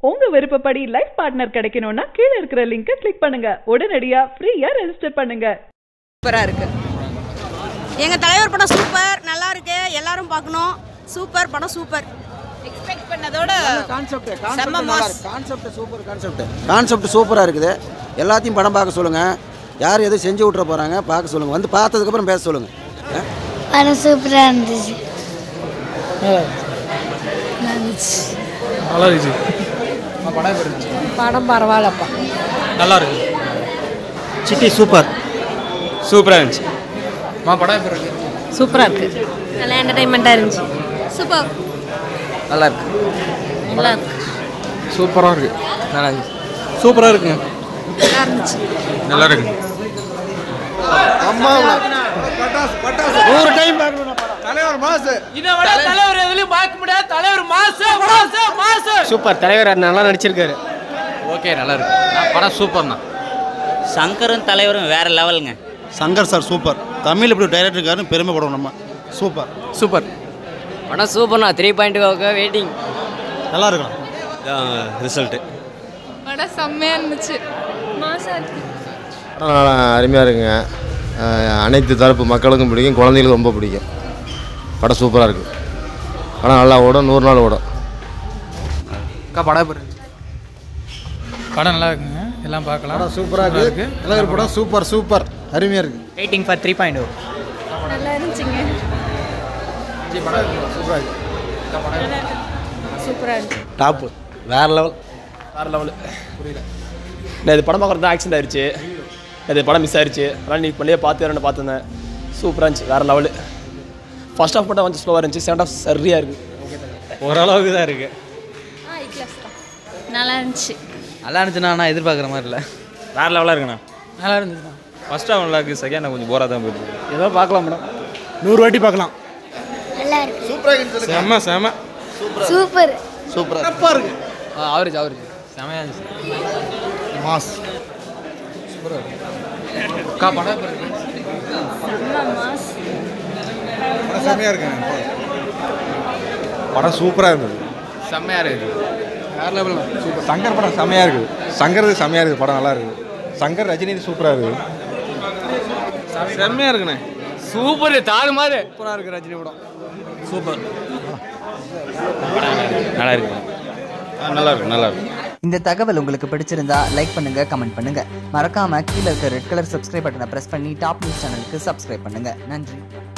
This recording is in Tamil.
உங்க விருப்பப்படி லைஃப் பார்ட்னர் கிடைக்கணும்னா கீழே இருக்கிற லிங்கை கிளிக் பண்ணுங்க உடனடியா ஃப்ரீயா ரெஜிஸ்டர் பண்ணுங்க சூப்பராக இருக்கு எங்கள் தலைவர் படம் சூப்பர் நல்லா இருக்கு எல்லாரும் பார்க்கணும் சூப்பர் படம் சூப்பர் எக்ஸ்பெக்ட் பண்ணதோட கான்செப்ட் செம்ம mass. Concept super concept concept சூப்பராக இருக்குது எல்லாத்தையும் படம் பார்க்க சொல்லுங்கள் யார் எதுவும் செஞ்சு விட்ற போகிறாங்க பார்க்க சொல்லுங்கள் வந்து பார்த்ததுக்கப்புறம் பேச சொல்லுங்கள் படம் சூப்பராக இருந்துச்சு நல்லா இருந்துச்சு படம் பரவாயில்லப்பா நல்லா இருக்கு சிட்டி சூப்பர் சூப்பராக இருந்துச்சு மா படம் எப்படி இருக்கு சூப்பராக இருக்கு நல்லா என்டர்டைன்மெண்ட்டாக இருந்துச்சு சூப்பர் நல்லா இருக்கு நல்லா இருக்கு சூப்பராக இருக்கு நல்லா இருந்துச்சு சூப்பராக இருக்குங்க நல்லா இருந்துச்சு நல்லா இருக்கு நூறு டைம் பார்க்கணும் இதை விட தலைவர் எதுலையும் பார்க்க முடியாது தலைவர் மாசு மாசு மாசு சூப்பர் தலைவர் நல்லா நடிச்சிருக்காரு ஓகே நல்லா இருக்கு படம் சூப்பர் தான் சங்கரும் தலைவரும் வேற லெவலுங்க சங்கர் சார் சூப்பர் தமிழ் இப்படி டைரக்டர் இருக்காருன்னு பெருமைப்படும் நம்ம சூப்பர் சூப்பர் படம் சூப்பர்ண்ணா த்ரீ பாயிண்ட் வெயிட்டிங் நல்லா இருக்கணும் ரிசல்ட்டு படம் செம்மையாக இருந்துச்சு மாசா இருக்கு படம் நல்லா அருமையாக இருக்குங்க அஹ் அனைத்து தரப்பு மக்களுக்கும் பிடிக்கும் குழந்தைகளுக்கும் ரொம்ப பிடிக்கும் படம் சூப்பராக இருக்குது படம் நல்லா ஓடும் நூறு நாள் ஓடும் அக்கா படம் எப்படி இருந்துச்சு படம் நல்லா இருக்குங்க எல்லாம் பார்க்கலாம் படம் சூப்பராக இருக்குது தலைவர் படம் சூப்பர் சூப்பர் அருமையாக இருக்குது வெயிட்டிங் ஃபார் த்ரீ பாயிண்ட் நல்லா இருந்துச்சுங்க சூப்பராக இருந்துச்சு டாப்பு வேற லெவல் வேற லெவல் புரியல நான் இது படம் பார்க்குறது தான் ஆக்சிடென்ட் ஆயிடுச்சு இது படம் மிஸ் ஆயிடுச்சு அதனால் நீ பண்ணியே பார்த்து ரெண்டு பார்த்துருந்தேன் சூப்பராக இருந்துச்சு வேற லெவல் ஃபர்ஸ்ட் ஆஃப் மட்டும் கொஞ்சம் ஸ்லோவாக இருந்துச்சு செகண்ட் ஆஃப் சரியாக இருக்குது ஓரளவுக்கு தான் இருக்கு நல்லா இருந்துச்சு நல்லா இருந்துச்சுண்ணா நான் எதிர்பார்க்குற மாதிரி இல்லை வேற லெவலாக இருக்குண்ணா நல்லா இருந்துச்சு ஃபர்ஸ்ட் ஹாஃப் நல்லா இருக்கு செகண்ட் கொஞ்சம் போராக தான் போயிட்டு ஏதோ பார்க்கலாம் மேடம் நூறு வாட்டி பார்க்கலாம் நல்லா இருக்கு செம்ம செம்ம சூப்பர் சூப்பராக ஆவரேஜ் ஆவரேஜ் செமையாக இருந்துச்சு மாஸ் அக்கா படம் எப்படி இருக்கு செம்மையாக இருக்குங்க படம் சூப்பராக இருந்தது செம்மையாக இருக்கு வேற லெவல் சூப்பர் சங்கர் படம் செம்மையாக இருக்குது சங்கர் செம்மையாக இருக்குது படம் நல்லா இருக்குது சங்கர் ரஜினி சூப்பராக இருக்குது செம்மையாக இருக்குண்ணே சூப்பர் தாறு மாதிரி சூப்பராக இருக்குது ரஜினி படம் சூப்பர் நல்லா இருக்கு நல்லா இருக்கு நல்லா இருக்கு இந்த தகவல் உங்களுக்கு பிடிச்சிருந்தா லைக் பண்ணுங்க கமெண்ட் பண்ணுங்க மறக்காம கீழே இருக்க ரெட் கலர் சப்ஸ்கிரைப் பட்டனை பிரஸ் பண்ணி டாப் நியூஸ் சேனலுக்கு சப்ஸ்கிரைப் பண்ணுங்க நன்றி